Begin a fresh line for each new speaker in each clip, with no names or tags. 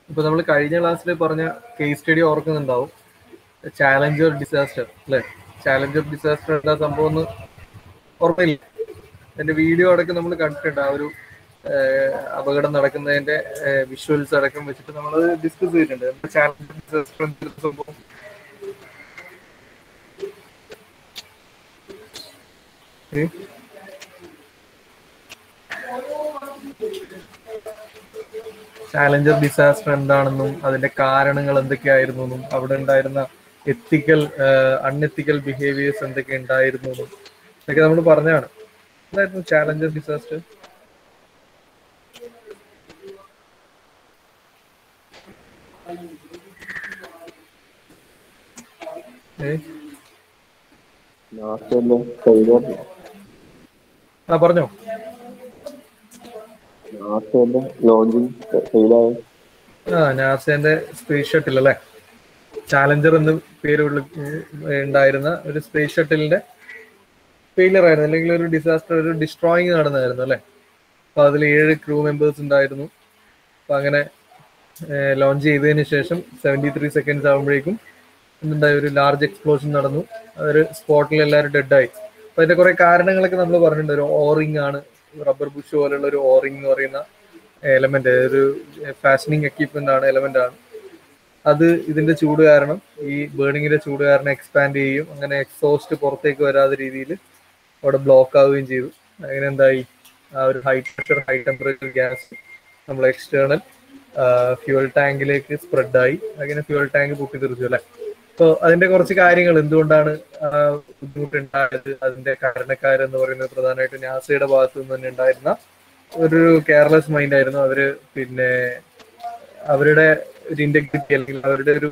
ഇപ്പൊ നമ്മൾ കഴിഞ്ഞ ക്ലാസ്സിൽ പറഞ്ഞ കേസ് സ്റ്റഡി ഓർക്കുന്നുണ്ടാവും ചാലഞ്ചർ ഡിസാസ്റ്റർ അല്ലെ ചാലഞ്ചർ ഡിസാസ്റ്റർ എന്താ സംഭവം എന്ന് ഓർമ്മയില്ല എന്റെ വീഡിയോ അടക്കം നമ്മൾ കണ്ടിട്ടുണ്ട് ആ ഒരു ഏഹ്, അപകടം നടക്കുന്നതിന്റെ വിഷ്വൽസ് അടക്കം വെച്ചിട്ട് നമ്മൾ ഡിസ്കസ് ചെയ്തിട്ടുണ്ട് ചാലഞ്ചർ ഡിസാസ്റ്റർ എന്തൊരു സംഭവം ഏ? ചാലഞ്ചർ ഡിസാസ്റ്റർ എന്താണെന്നും അതിന്റെ കാരണങ്ങൾ എന്തൊക്കെയായിരുന്നു എന്നും അവിടെ ഉണ്ടായിരുന്ന എത്തിക്കൽ അൺഎത്തിക്കൽ ബിഹേവിയേഴ്സ് എന്തൊക്കെ ഉണ്ടായിരുന്നു എന്നും ഇതൊക്കെ നമ്മൾ പറഞ്ഞാണ് എന്തായിരുന്നു ചാലഞ്ചർ ഡിസാസ്റ്റർ ഏ
നാസയിലെ ഫെയിലിയർ
ആ പറഞ്ഞോ
നാസയിലെ ലോഞ്ചിങ് ഫെയിലായ
ആ നാസേന്റെ സ്പേസ് ഷട്ടിൽ അല്ലേ ചാലഞ്ചർ എന്ന് പേര് വിളി- ഉണ്ടായിരുന്ന ഒരു സ്പേസ് ഷട്ടിലിന്റെ ഫെയിലിയർ ആയിരുന്നു അല്ലെങ്കിൽ ഒരു ഡിസാസ്റ്റർ ഒരു ഡിസ്ട്രോയിങ് നടന്നായിരുന്നു അല്ലേ അപ്പൊ അതിൽ ഏഴ് ക്രൂ മെമ്പേഴ്സ് ഉണ്ടായിരുന്നു അപ്പൊ അങ്ങനെ ലോഞ്ച് ചെയ്തതിന് ശേഷം സെവൻറ്റി ത്രീ സെക്കൻഡ്സ് ആകുമ്പോഴേക്കും എന്തുണ്ടായി ഒരു ലാർജ് എക്സ്പ്ലോഷൻ നടന്നു ഒരു സ്പോട്ടിൽ എല്ലാവരും ഡെഡായി അപ്പൊ അതിന്റെ കുറെ കാരണങ്ങളൊക്കെ നമ്മൾ പറഞ്ഞിട്ടുണ്ട് ഒരു ഓറിംഗ് ആണ് റബ്ബർ ബുഷ് പോലുള്ള ഒരു ഓറിംഗ് എന്ന് പറയുന്ന എലമെന്റ് ഒരു ഫാഷനിങ് എക്യുപ്മെന്റ് ആണ് എലമെന്റ് ആണ് അത് ഇതിന്റെ ചൂട് കാരണം ഈ ബേണിങ്ങിന്റെ ചൂട് കാരണം എക്സ്പാൻഡ് ചെയ്യും അങ്ങനെ എക്സോസ്റ്റ് പുറത്തേക്ക് വരാത്ത രീതിയിൽ അവിടെ ബ്ലോക്ക് ആവുകയും ചെയ്തു അങ്ങനെ എന്തായി ആ ഒരു high pressure high temperature gas നമ്മൾ എക്സ്റ്റേണൽ ഫ്യൂവൽ ടാങ്കിലേക്ക് സ്പ്രെഡായി അങ്ങനെ ഫ്യൂവൽ ടാങ്ക് പൊട്ടിത്തെറിച്ചു അല്ലെ അപ്പോൾ അതിന്റെ കുറച്ച് കാര്യങ്ങൾ എന്തുകൊണ്ടാണ് ആ ബുദ്ധിമുട്ടുണ്ടായത് അതിന്റെ കാരണക്കാരെന്ന് പറയുന്നത് പ്രധാനമായിട്ടും നാസയുടെ ഭാഗത്തു നിന്ന് തന്നെ ഉണ്ടായിരുന്ന ഒരു കെയർലെസ് മൈൻഡ് ആയിരുന്നു അവര് പിന്നെ അവരുടെ ഒരു ഇന്റഗ്രിറ്റി അല്ലെങ്കിൽ അവരുടെ ഒരു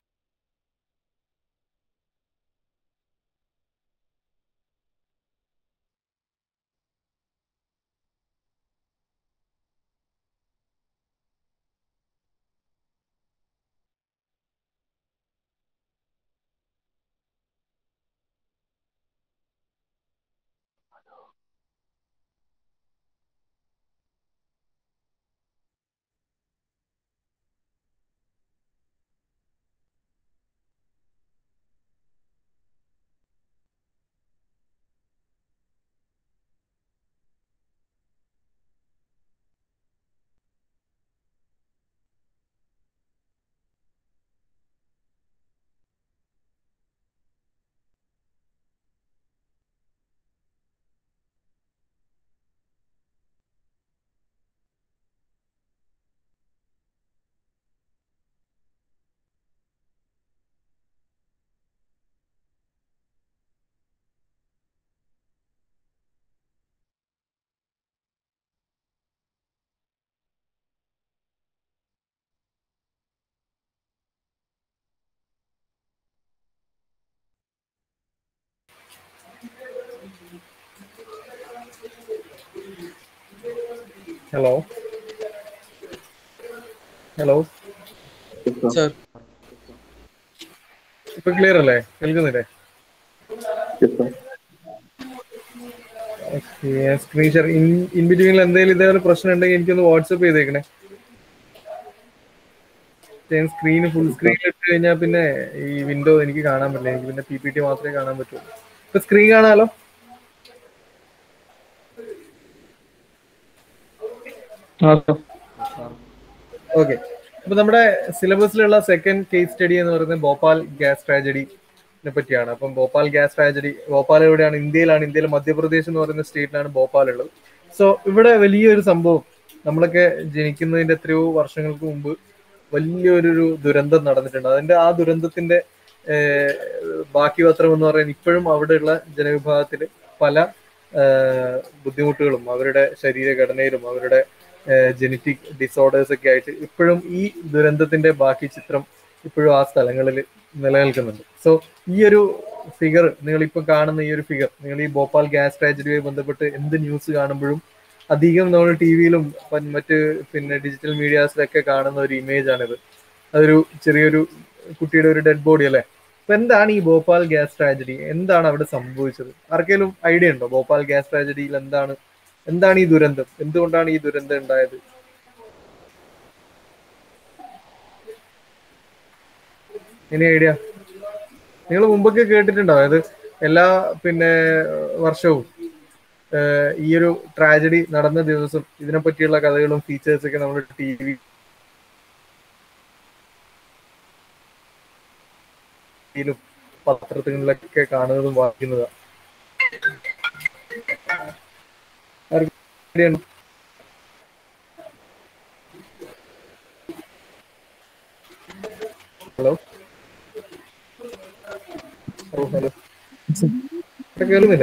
ഹലോ ഹലോ
സർ
ഇപ്പൊ ക്ലിയർ അല്ലേ കേൾക്കുന്നില്ലേ സ്ക്രീൻ ഷെയർ ഇൻ ഇൻ ബിറ്റ്വീനിൽ എന്തെങ്കിലും ഇതേപോലെ പ്രശ്നം ഉണ്ടെങ്കിൽ എനിക്കൊന്ന് വാട്സപ്പ് ചെയ്തേക്കണേ ഞാൻ സ്ക്രീൻ ഫുൾ സ്ക്രീനിൽ ഇട്ട് കഴിഞ്ഞാൽ പിന്നെ ഈ വിൻഡോ എനിക്ക് കാണാൻ പറ്റില്ല എനിക്ക് പിന്നെ പി പി ടി മാത്രമേ കാണാൻ പറ്റുള്ളൂ ഇപ്പൊ സ്ക്രീൻ കാണാലോ ഓക്കെ അപ്പൊ നമ്മുടെ സിലബസിലുള്ള സെക്കൻഡ് കേസ് സ്റ്റഡി എന്ന് പറയുന്നത് ഭോപ്പാൽ ഗ്യാസ് ട്രാജഡിനെ പറ്റിയാണ് അപ്പം ഭോപ്പാൽ ഗ്യാസ് ട്രാജഡി ഭോപ്പാൽ എവിടെയാണ് ഇന്ത്യയിലാണ് ഇന്ത്യയിലെ മധ്യപ്രദേശ് എന്ന് പറയുന്ന സ്റ്റേറ്റിലാണ് ഭോപ്പാൽ ഉള്ളത് സോ ഇവിടെ വലിയൊരു സംഭവം നമ്മളൊക്കെ ജനിക്കുന്നതിന്റെ എത്രയോ വർഷങ്ങൾക്ക് മുമ്പ് വലിയൊരു ഒരു ദുരന്തം നടന്നിട്ടുണ്ട് അതിന്റെ ആ ദുരന്തത്തിന്റെ ഏഹ്, ബാക്കി പത്രം എന്ന് പറയുന്നത് ഇപ്പോഴും അവിടെയുള്ള ജനവിഭാഗത്തിൽ പല ഏഹ്, ബുദ്ധിമുട്ടുകളും അവരുടെ ശരീരഘടനയിലും അവരുടെ ജനറ്റിക് ഡിസോർഡേഴ്സ് ഒക്കെ ആയിട്ട് ഇപ്പോഴും ഈ ദുരന്തത്തിന്റെ ബാക്കി ചിത്രം ഇപ്പോഴും ആ സ്ഥലങ്ങളിൽ നിലനിൽക്കുന്നുണ്ട് സോ ഈ ഒരു ഫിഗർ നിങ്ങൾ ഇപ്പൊ കാണുന്ന ഈ ഒരു ഫിഗർ നിങ്ങൾ ഈ ഭോപ്പാൽ ഗ്യാസ് ട്രാജഡിയുമായി ബന്ധപ്പെട്ട് എന്ത് ന്യൂസ് കാണുമ്പോഴും അധികം നമ്മൾ ടി വിയിലും മറ്റ് പിന്നെ ഡിജിറ്റൽ മീഡിയാസിലൊക്കെ കാണുന്ന ഒരു ഇമേജ് ആണിത് അതൊരു ചെറിയൊരു കുട്ടിയുടെ ഒരു ഡെഡ് ബോഡി അല്ലേ അപ്പൊ എന്താണ് ഈ ഭോപ്പാൽ ഗ്യാസ് ട്രാജഡി എന്താണ് അവിടെ സംഭവിച്ചത് ആർക്കെങ്കിലും ഐഡിയ ഉണ്ടോ ഭോപ്പാൽ ഗ്യാസ് ട്രാജഡിയിൽ എന്താണ് എന്താണ് ഈ ദുരന്തം എന്തുകൊണ്ടാണ് ഈ ദുരന്തം ഉണ്ടായത് ഇനി ഐഡിയ നിങ്ങൾ മുമ്പൊക്കെ കേട്ടിട്ടുണ്ടോ അതായത് എല്ലാ പിന്നെ വർഷവും ഏഹ്, ഈ ഒരു ട്രാജഡി നടന്ന ദിവസം ഇതിനെ പറ്റിയുള്ള കഥകളും ഫീച്ചേഴ്സ് ഒക്കെ നമ്മൾ ടി വി യിലും പത്രങ്ങളിലൊക്കെ കാണുന്നതും വായിക്കുന്നതാണ് ആർക്കും idea ഉണ്ടോ? ഹലോ ഓ ഹലോ ഇവിടെ കേൾക്കുന്നില്ലേ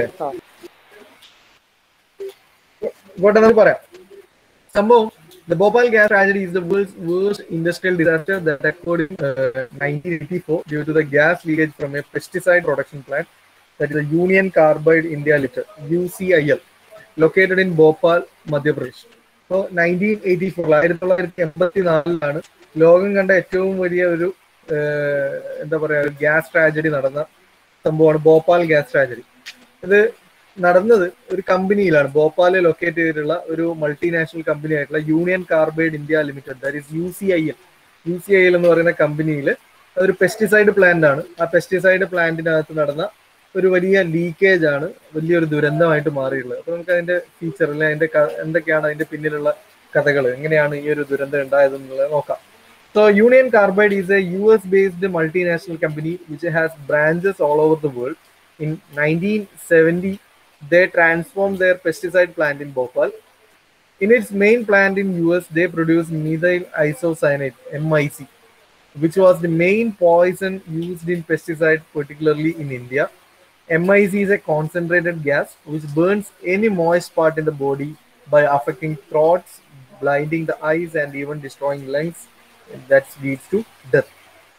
ഇങ്ങോട്ടെ നമുക്ക് പറയാം സംഭവം The Bhopal gas tragedy is the world's worst industrial disaster that occurred in uh, 1984 due to the gas leakage from a pesticide production plant that is the Union Carbide India Limited UCIL located in Bhopal, Madhya Pradesh. അപ്പോൾ nineteen eighty four ആയിരത്തി തൊള്ളായിരത്തി എൺപത്തി നാലിലാണ് ലോകം കണ്ട ഏറ്റവും വലിയ ഒരു ഏഹ്, എന്താ പറയാ ഒരു ഗ്യാസ് ട്രാജഡി നടന്ന സംഭവമാണ് ഭോപ്പാൽ ഗ്യാസ് ട്രാജഡി ഇത് നടന്നത് ഒരു കമ്പനിയിലാണ് ഭോപ്പാലിൽ ലൊക്കേറ്റ് ചെയ്തിട്ടുള്ള ഒരു മൾട്ടിനാഷണൽ കമ്പനി ആയിട്ടുള്ള Union Carbide India limited that is U C I L U C I L എന്ന് പറയുന്ന കമ്പനിയിൽ ഒരു പെസ്റ്റിസൈഡ് പ്ലാന്റ് ആണ് ആ പെസ്റ്റിസൈഡ് പ്ലാന്റിനകത്ത് നടന്ന ഒരു വലിയ ലീക്കേജ് ആണ് വലിയൊരു ദുരന്തമായിട്ട് മാറിയിട്ടുള്ളത് അപ്പൊ നമുക്ക് അതിന്റെ ഫീച്ചർ അല്ലെ അതിന്റെ ക- എന്തൊക്കെയാണ് അതിന്റെ പിന്നിലുള്ള കഥകൾ എങ്ങനെയാണ് ഈ ഒരു ദുരന്തം ഉണ്ടായതെന്നുള്ളത് നോക്കാം So Union Carbide is a US-based multinational company which has branches all over the world. In 1970, they transformed their pesticide plant in Bhopal. In its main plant in US, they produce methyl isocyanate (MIC), which was the main poison used in pesticides, particularly in India. MIC is a concentrated gas which burns any moist part in the body by affecting throats, blinding the eyes, and even destroying lungs. That leads to death.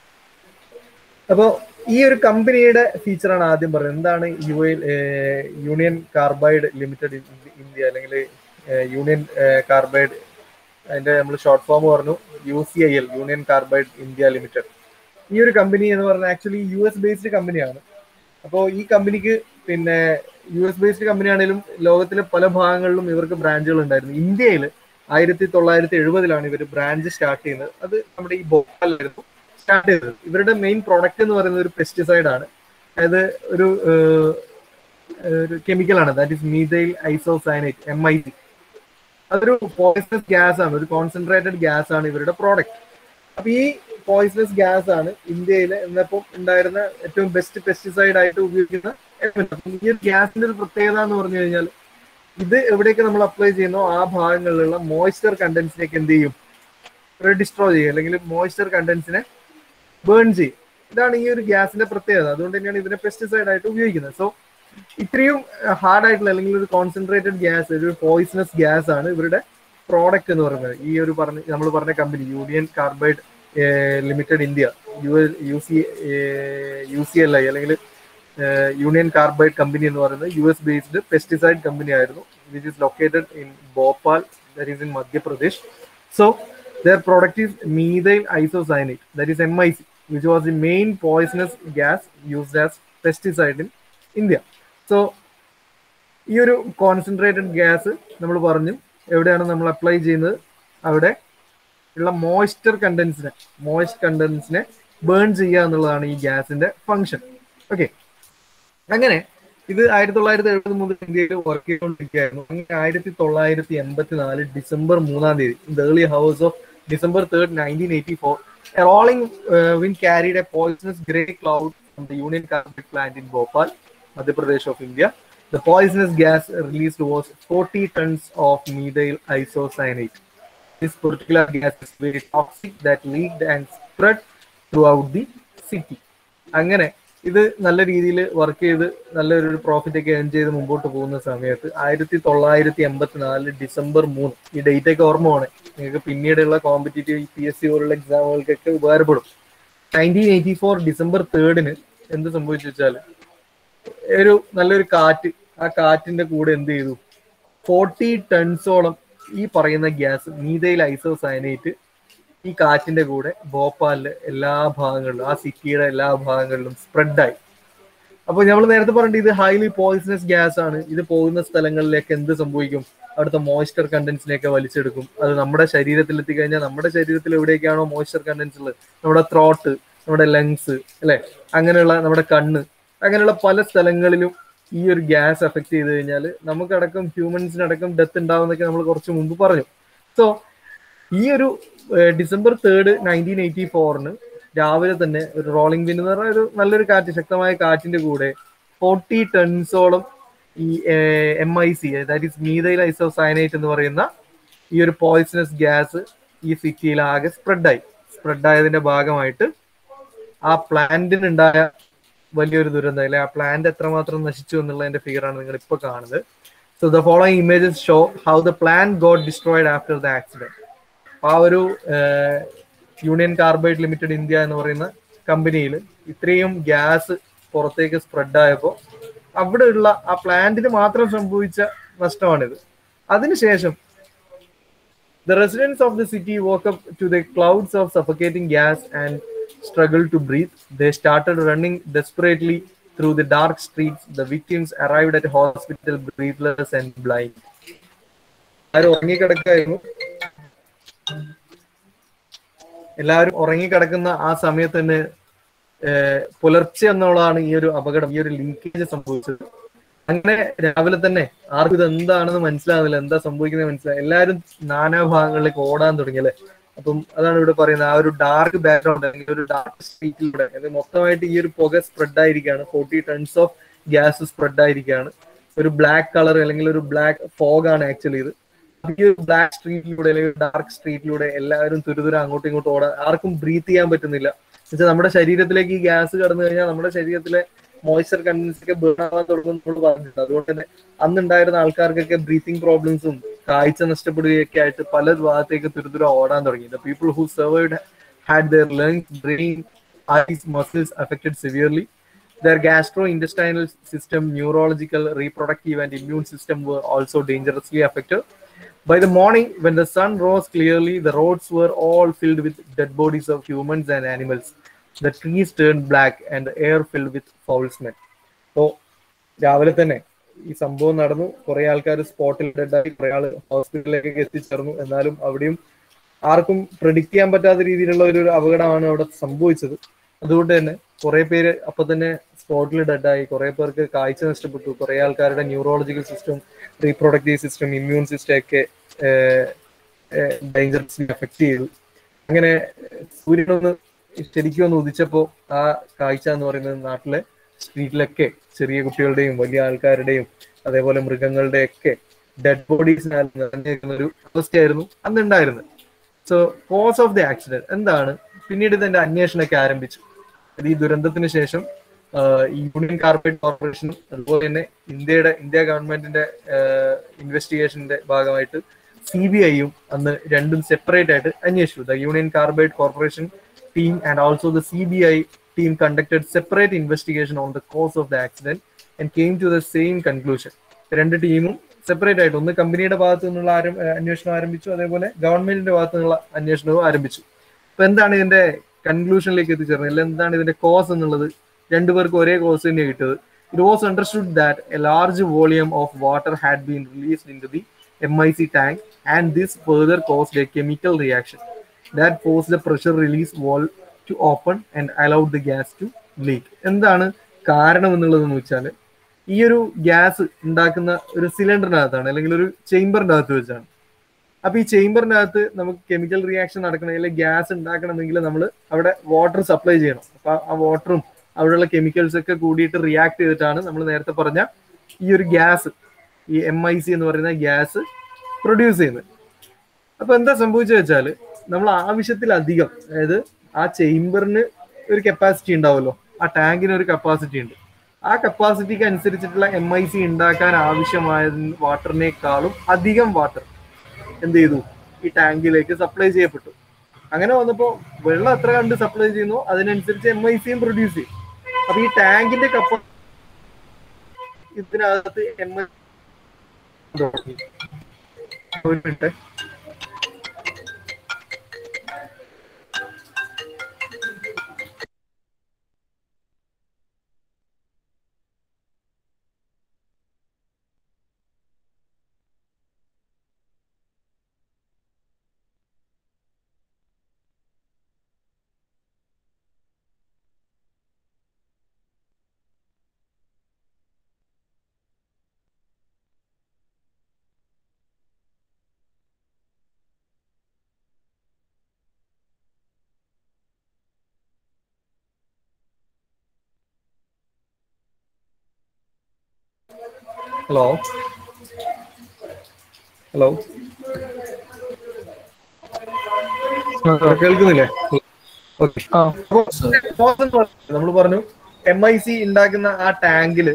അപ്പോൾ ഈ ഒരു കമ്പനിയുടെ ഫീച്ചറാണ് ആദ്യം പറയുന്നത് എന്താണ് U L Union carbide limited India അല്ലെങ്കിൽ union Carbide അതിന്റെ നമ്മൾ ഷോർട്ട് ഫോം പറഞ്ഞു U C I L Union Carbide India limited ഈ ഒരു കമ്പനി എന്ന് പറഞ്ഞാൽ ആക്ച്വലി യു എസ് ബേസ്ഡ് കമ്പനിയാണ് അപ്പോൾ ഈ കമ്പനിക്ക് പിന്നെ യു എസ് ബേസ്ഡ് കമ്പനി ആണെങ്കിലും ലോകത്തിലെ പല ഭാഗങ്ങളിലും ഇവർക്ക് ബ്രാഞ്ചുകൾ ഉണ്ടായിരുന്നു ഇന്ത്യയിൽ ആയിരത്തി തൊള്ളായിരത്തി എഴുപതിലാണ് ഇവർ ബ്രാഞ്ച് സ്റ്റാർട്ട് ചെയ്യുന്നത് അത് നമ്മുടെ ഈ ഭോപ്പാലായിരുന്നു സ്റ്റാർട്ട് ചെയ്തത് ഇവരുടെ മെയിൻ പ്രോഡക്റ്റ് എന്ന് പറയുന്നത് ഒരു പെസ്റ്റിസൈഡ് ആണ് അതായത് ഒരു ഏഹ്, ഒരു കെമിക്കലാണ് that is methyl isocyanate M I C അതൊരു പോയിസണസ് ഗ്യാസ് ആണ് ഒരു കോൺസെൻട്രേറ്റഡ് ഗ്യാസ് ആണ് ഇവരുടെ പ്രോഡക്റ്റ് അപ്പൊ ഈ പോയിസണസ് ഗ്യാസ് ആണ് ഇന്ത്യയിൽ എന്നപ്പം ഉണ്ടായിരുന്ന ഏറ്റവും ബെസ്റ്റ് പെസ്റ്റിസൈഡ് ആയിട്ട് ഉപയോഗിക്കുന്ന element. അപ്പം ഈ ഒരു ഗ്യാസിന്റെ ഒരു പ്രത്യേകത എന്ന് പറഞ്ഞു കഴിഞ്ഞാൽ ഇത് എവിടെയൊക്കെ നമ്മൾ അപ്ലൈ ചെയ്യുന്നോ ആ ഭാഗങ്ങളിലുള്ള മോയ്സ്ചർ കണ്ടൻസിനൊക്കെ എന്ത് ചെയ്യും ഡിസ്ട്രോ ചെയ്യും അല്ലെങ്കിൽ മോയ്സ്ചർ കണ്ടൻസിനെ ബേൺ ചെയ്യും ഇതാണ് ഈ ഒരു ഗ്യാസിന്റെ പ്രത്യേകത അതുകൊണ്ട് തന്നെയാണ് ഇതിനെ പെസ്റ്റിസൈഡ് ആയിട്ട് ഉപയോഗിക്കുന്നത് സോ ഇത്രയും ഹാർഡ് ആയിട്ടുള്ള അല്ലെങ്കിൽ ഒരു കോൺസെൻട്രേറ്റഡ് ഗ്യാസ് ഒരു പോയിസണസ് ഗ്യാസ് ആണ് ഇവരുടെ പ്രോഡക്റ്റ് എന്ന് പറയുന്നത് ഈ ഒരു പറഞ്ഞ നമ്മൾ പറഞ്ഞ company union carbide limited India U U C U C L I അല്ലെങ്കിൽ യൂണിയൻ കാർബൈഡ് കമ്പനി എന്ന് പറയുന്നത് U S based pesticide company ആയിരുന്നു which is located in Bhopal that is in Madhya Pradesh so their product is methyl isocyanate that is mic which was the main poisonous gas used as pesticide in india so ഈ ഒരു concentrated gas നമ്മൾ പറഞ്ഞു എവിടെയാണ് നമ്മൾ apply ചെയ്യുന്നത് അവിടെ ഉള്ള moisture കണ്ടൻസിനെ മോയ്സ്റ്റ് കണ്ടൻസിനെ ബേൺ ചെയ്യുക എന്നുള്ളതാണ് ഈ ഗ്യാസിന്റെ ഫങ്ഷൻ ഓക്കെ അങ്ങനെ ഇത് ആയിരത്തി തൊള്ളായിരത്തി എഴുപത് മുതൽ ഇന്ത്യയിൽ വർക്ക് ചെയ്തുകൊണ്ടിരിക്കുകയായിരുന്നു അങ്ങനെ ആയിരത്തി തൊള്ളായിരത്തി എൺപത്തി നാല് ഡിസംബർ മൂന്നാം തീയതി in the early hours of December third nineteen eighty four a rolling wind carried a poisonous grey cloud from the union carbide plant in Bhopal Madhya Pradesh of India The poisonous gas released was 40 tons of methyl isocyanate. This particular gas is very toxic that leaked and spread throughout the city. അങ്ങനെ ഇത് നല്ല രീതിയിൽ work ചെയ്ത് നല്ലൊരു profit ഒക്കെ earn ചെയ്ത് മുമ്പോട്ട് പോകുന്ന സമയത്ത് ആയിരത്തി തൊള്ളായിരത്തി എൺപത്തി നാല് ഡിസംബർ മൂന്ന് ഈ ഡേറ്റ് ഒക്കെ ഓർമ്മ വേണേ നിങ്ങൾക്ക് പിന്നീടുള്ള കോമ്പറ്റേറ്റീവ് പി എസ് സി പോലുള്ള എക്സാമുകൾക്കൊക്കെ ഉപകാരപ്പെടും നയൻറ്റീൻ എയ്റ്റി ഫോർ ഡിസംബർ തേർഡിന് എന്ത് സംഭവിച്ചു വെച്ചാൽ ഒരു നല്ലൊരു കാറ്റ് ആ കാറ്റിന്റെ കൂടെ എന്ത് ചെയ്തു ഫോർട്ടി ടൺസോളം ഈ പറയുന്ന ഗ്യാസ് മീതയിൽ ഐസോസൈനേറ്റ് ഈ കാറ്റിന്റെ കൂടെ ഭോപ്പാലിലെ എല്ലാ ഭാഗങ്ങളിലും ആ സിറ്റിയുടെ എല്ലാ ഭാഗങ്ങളിലും സ്പ്രെഡായി അപ്പോൾ നമ്മൾ നേരത്തെ പറഞ്ഞിട്ട് ഇത് ഹൈലി പോയിസണസ് ഗ്യാസ് ആണ് ഇത് പോകുന്ന സ്ഥലങ്ങളിലേക്ക് എന്ത് സംഭവിക്കും അവിടുത്തെ മോയ്സ്ചർ കണ്ടൻസിനെയൊക്കെ വലിച്ചെടുക്കും അത് നമ്മുടെ ശരീരത്തിൽ എത്തിക്കഴിഞ്ഞാൽ നമ്മുടെ ശരീരത്തിൽ എവിടെയൊക്കെയാണോ മോയ്സ്ചർ കണ്ടൻസ് ഉള്ളത് നമ്മുടെ ത്രോട്ട് നമ്മുടെ ലങ്സ് അല്ലെ അങ്ങനെയുള്ള നമ്മുടെ കണ്ണ് അങ്ങനെയുള്ള പല സ്ഥലങ്ങളിലും ഈ ഒരു ഗ്യാസ് എഫക്ട് ചെയ്ത് കഴിഞ്ഞാൽ നമുക്കടക്കം ഹ്യൂമൻസിനടക്കം ഡെത്ത് ഉണ്ടാവുന്നൊക്കെ നമ്മൾ കുറച്ച് മുമ്പ് പറഞ്ഞു സോ ഈ ഒരു ഏഹ്, ഡിസംബർ തേർഡ് നയൻറ്റീൻ എയ്റ്റി ഫോറിന് രാവിലെ തന്നെ ഒരു റോളിംഗ് വിൻ എന്ന് പറഞ്ഞ ഒരു നല്ലൊരു കാറ്റ് ശക്തമായ കാറ്റിന്റെ കൂടെ ഫോർട്ടി ടൺസോളം ഈ M I C that is methyl isocyanate എന്ന് പറയുന്ന ഈ ഒരു പോയിസണസ് ഗ്യാസ് ഈ സിറ്റിയിൽ ആകെ സ്പ്രെഡായി സ്പ്രെഡ് ആയതിന്റെ ഭാഗമായിട്ട് ആ പ്ലാന്റിനുണ്ടായ വലിയൊരു ദുരന്തം അല്ലെ ആ പ്ലാന്റ് എത്രമാത്രം നശിച്ചു എന്നുള്ളതിന്റെ ഫിഗർ ആണ് നിങ്ങൾ ഇപ്പൊ കാണുന്നത് so the following images show how the plant got destroyed after the accident ആ ഒരു യൂണിയൻ കാർബൈഡ് ലിമിറ്റഡ് ഇന്ത്യ എന്ന് പറയുന്ന കമ്പനിയിൽ ഇത്രയും ഗ്യാസ് പുറത്തേക്ക് സ്പ്രെഡ് ആയപ്പോൾ അവിടെയുള്ള ആ പ്ലാന്റിന് മാത്രം സംഭവിച്ച നഷ്ടമാണിത് അതിനുശേഷം The residents of the city woke up to the clouds of suffocating gas and struggled to breathe. They started running desperately through the dark streets. The victims arrived at hospital breathless and blind. ആരും ഉറങ്ങിക്കിടക്കായിരുന്നു എല്ലാവരും ഉറങ്ങിക്കിടക്കുന്ന ആ സമയത്ത് തന്നെ ഏഹ്, പുലർച്ചെ എന്നുള്ളതാണ് ഈ ഒരു അപകടം ഈ ഒരു ലിങ്കേജ് സംഭവിച്ചത് അങ്ങനെ രാവിലെ തന്നെ ആർക്കും ഇത് എന്താണെന്ന് മനസ്സിലാവുന്നില്ല എന്താ സംഭവിക്കുന്നത് മനസ്സിലായി എല്ലാവരും നാനാ ഭാഗങ്ങളിലേക്ക് ഓടാൻ തുടങ്ങി അല്ലെ അപ്പം അതാണ് ഇവിടെ പറയുന്നത് ആ ഒരു ഡാർക്ക് ബാക്ക്ഗ്രൗണ്ട് അല്ലെങ്കിൽ ഒരു ഡാർക്ക് സ്ട്രീറ്റിലൂടെ അതായത് മൊത്തമായിട്ട് ഈ ഒരു പുക സ്പ്രെഡ് ആയിരിക്കുകയാണ് forty tons of gas spread ആയിരിക്കുകയാണ് ഒരു ബ്ലാക്ക് കളർ അല്ലെങ്കിൽ ഒരു ബ്ലാക്ക് ഫോഗ് ആണ് ആക്ച്വലി ഇത് ഈ ഒരു ബ്ലാക്ക് സ്ട്രീറ്റിലൂടെ അല്ലെങ്കിൽ ഡാർക്ക് സ്ട്രീറ്റിലൂടെ എല്ലാവരും തുരുതുര അങ്ങോട്ടും ഇങ്ങോട്ടും ഓടാൻ ആർക്കും ബ്രീത്ത് ചെയ്യാൻ പറ്റുന്നില്ല എന്നുവെച്ചാൽ നമ്മുടെ ശരീരത്തിലേക്ക് ഈ ഗ്യാസ് കടന്നു കഴിഞ്ഞാൽ നമ്മുടെ ശരീരത്തിലെ മോയ്സ്ചർ കണ്ടൻസ് ഒക്കെ ബേൺ ആവാൻ തുടങ്ങും നമ്മൾ പറഞ്ഞിട്ടുണ്ട് അതുകൊണ്ട് തന്നെ അന്നുണ്ടായിരുന്ന ആൾക്കാർക്കൊക്കെ ബ്രീത്തിങ് പ്രോബ്ലംസും കാഴ്ച നഷ്ടപ്പെടുകയൊക്കെ ആയിട്ട് പല ഭാഗത്തേക്ക് തുരുതുര ഓടാൻ തുടങ്ങി the people who survived had their lungs brain eyes muscles affected severely Their gastrointestinal system, neurological, reproductive, and immune system were also dangerously affected. By the morning, when the sun rose clearly, the roads were all filled with dead bodies of humans and animals. The trees turned black and the air filled with foul smell. So, രാവിലെ തന്നെ ഈ സംഭവം നടന്നു കുറെ ആൾക്കാർ സ്പോട്ടിൽ ഡെഡായി കുറെ ആൾ ഹോസ്പിറ്റലിലേക്കൊക്കെ എത്തിച്ചേർന്നു എന്നാലും അവിടെയും ആർക്കും പ്രഡിക്റ്റ് ചെയ്യാൻ പറ്റാത്ത രീതിയിലുള്ള ഒരു ഒരു അപകടമാണ് അവിടെ സംഭവിച്ചത് അതുകൊണ്ട് തന്നെ കുറെ പേര് അപ്പൊ തന്നെ സ്പോട്ടിൽ ഡെഡായി കുറെ പേർക്ക് കാഴ്ച നഷ്ടപ്പെട്ടു കുറെ ആൾക്കാരുടെ neurological system reproductive system immune system ഒക്കെ ഡേഞ്ചറസ്ലി എഫക്ട് ചെയ്തു അങ്ങനെ സൂര്യനൊന്ന് ശരിക്കും ഒന്ന് ഉദിച്ചപ്പോ ആ കാഴ്ച എന്ന് പറയുന്നത് നാട്ടിലെ സ്ട്രീറ്റിലൊക്കെ ചെറിയ കുട്ടികളുടെയും വലിയ ആൾക്കാരുടെയും അതേപോലെ മൃഗങ്ങളുടെ ഒക്കെ ഡെഡ് ബോഡീസിനാൽ നിറഞ്ഞിരിക്കുന്ന ഒരു അവസ്ഥയായിരുന്നു അന്ന് ഉണ്ടായിരുന്നത് so cause of the accident എന്താണ് പിന്നീട് ഇതിന്റെ അന്വേഷണമൊക്കെ ആരംഭിച്ചു അത് ഈ ദുരന്തത്തിന് ശേഷം ആഹ്, ഈ യൂണിയൻ കാർബൈഡ് കോർപ്പറേഷനും അതുപോലെ തന്നെ ഇന്ത്യയുടെ ഇന്ത്യ ഗവൺമെന്റിന്റെ ഇൻവെസ്റ്റിഗേഷന്റെ ഭാഗമായിട്ട് സി ബി ഐയും അന്ന് രണ്ടും സെപ്പറേറ്റ് ആയിട്ട് അന്വേഷിച്ചു the union carbide corporation team and also the C B I team conducted separate investigation on the cause of the accident and came to the same conclusion രണ്ട് ടീമും separate ആയിട്ട് ഒന്ന് കമ്പനിയുടെ ഭാഗത്തു നിന്നുള്ള ആരം ഏഹ് അന്വേഷണം ആരംഭിച്ചു അതേപോലെ ഗവൺമെന്റിന്റെ ഭാഗത്തു നിന്നുള്ള അന്വേഷണവും ആരംഭിച്ചു അപ്പൊ എന്താണ് ഇതിന്റെ കൺക്ലൂഷനിലേക്ക് എത്തിച്ചേർന്നത് അല്ലെങ്കിൽ എന്താണ് ഇതിന്റെ കോസ് എന്നുള്ളത് രണ്ടുപേർക്കും ഒരേ കോസ് തന്നെ കിട്ടിയത് it was understood that a large volume of water had been released into the M I C tank and this further caused a chemical reaction that force the pressure release valve to open and allowed the gas to leak എന്താണ് കാരണം എന്നുള്ളതെന്ന് വെച്ചാൽ ഈ ഒരു gas ഉണ്ടാക്കുന്ന ഒരു സിലിണ്ടറിനകത്താണ് അല്ലെങ്കിൽ ഒരു ചേംബറിന്റെ അകത്ത് വെച്ചാണ് അപ്പൊ ഈ ചേംബറിന്റെ അകത്ത് നമുക്ക് കെമിക്കൽ റിയാക്ഷൻ നടക്കണം അല്ലെങ്കിൽ ഗ്യാസ് ഉണ്ടാക്കണമെങ്കിൽ നമ്മൾ അവിടെ വാട്ടർ സപ്ലൈ ചെയ്യണം അപ്പൊ ആ വാട്ടറും അവിടെയുള്ള കെമിക്കൽസ് ഒക്കെ കൂടിയിട്ട് റിയാക്ട് ചെയ്തിട്ടാണ് നമ്മൾ നേരത്തെ പറഞ്ഞ ഈ ഒരു ഗ്യാസ് ഈ എം ഐ സി എന്ന് പറയുന്ന ഗ്യാസ് പ്രൊഡ്യൂസ് ചെയ്യുന്നത് അപ്പൊ എന്താ സംഭവിച്ചത് വെച്ചാല് നമ്മൾ ആവശ്യത്തിലധികം അതായത് ആ ചേംബറിന് ഒരു കപ്പാസിറ്റി ഉണ്ടാവുമല്ലോ ആ ടാങ്കിന് ഒരു കപ്പാസിറ്റി ഉണ്ട് ആ കപ്പാസിറ്റിക്ക് അനുസരിച്ചിട്ടുള്ള എം ഐ സി ഉണ്ടാക്കാൻ ആവശ്യമായ വാട്ടറിനേക്കാളും അധികം വാട്ടർ എന്ത് ചെയ്തു ഈ ടാങ്കിലേക്ക് സപ്ലൈ ചെയ്യപ്പെട്ടു അങ്ങനെ വന്നപ്പോ വെള്ളം എത്ര കണ്ട് സപ്ലൈ ചെയ്യുന്നു അതിനനുസരിച്ച് എം ഐ സിയും പ്രൊഡ്യൂസ് ചെയ്യും അപ്പൊ ഈ ടാങ്കിന്റെ കപ്പ ഇതിനകത്ത് എം ഐ ഒരു മിനിറ്റ് ഹലോ ഹലോ കേൾക്കുന്നില്ലേ ഓക്കെ
ആ
നമ്മൾ പറഞ്ഞു എം ഐ സി ഉണ്ടാക്കുന്ന ആ ടാങ്കില്